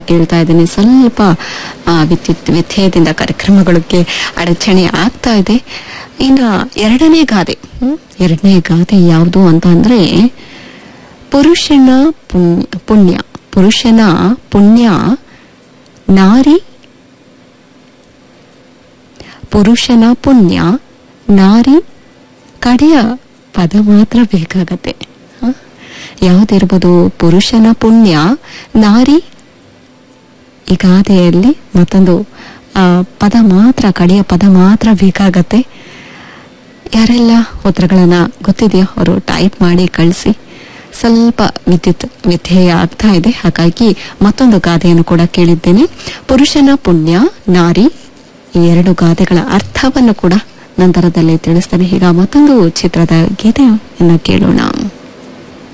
ಕೇಳ್ತಾ ಇದ್ದೀನಿ ಸ್ವಲ್ಪ ಆ, ವಿದ್ಯುತ್ ವ್ಯತ್ಯಯದಿಂದ ಕಾರ್ಯಕ್ರಮಗಳಿಗೆ ಅಡಚಣೆ ಆಗ್ತಾ ಇದೆ ಇನ್ನು ಎರಡನೇ ಗಾದೆ ಹ್ಮ್? ಎರಡನೇ ಗಾದೆ ಯಾವುದು ಅಂತ ಅಂದ್ರೆ ಪುರುಷನ ಪುಣ್- ಪುಣ್ಯ ಪುರುಷನ ಪುಣ್ಯ ನಾರಿ ಪುರುಷನ ಪುಣ್ಯ ನಾರಿ ಕಡೆಯ ಪದ ಮಾತ್ರ ಬೇಕಾಗತ್ತೆ ಹ? ಯಾವುದಿರ್ಬೋದು ಪುರುಷನ ಪುಣ್ಯ ನಾರಿ ಈ ಗಾದೆಯಲ್ಲಿ ಮತ್ತೊಂದು ಆ, ಪದ ಮಾತ್ರ ಕಡೆಯ ಪದ ಮಾತ್ರ ಬೇಕಾಗತ್ತೆ ಯಾರೆಲ್ಲ ಉತ್ತರಗಳನ್ನ ಗೊತ್ತಿದೆಯೋ ಅವರು ಟೈಪ್ ಮಾಡಿ ಕಳಿಸಿ ಸ್ವಲ್ಪ ವಿದ್ಯುತ್ ವ್ಯತ್ಯಯ ಆಗ್ತಾ ಇದೆ ಹಾಗಾಗಿ ಮತ್ತೊಂದು ಗಾದೆಯನ್ನು ಕೂಡ ಕೇಳಿದ್ದೇನೆ ಪುರುಷನ ಪುಣ್ಯ ನಾರಿ ಈ ಎರಡು ಗಾದೆಗಳ ಅರ್ಥವನ್ನು ಕೂಡ ನಂತರದಲ್ಲಿ ತಿಳಿಸ್ತೇನೆ ಈಗ ಮತ್ತೊಂದು ಚಿತ್ರದ ಗೀತೆಯನ್ನು ಕೇಳೋಣ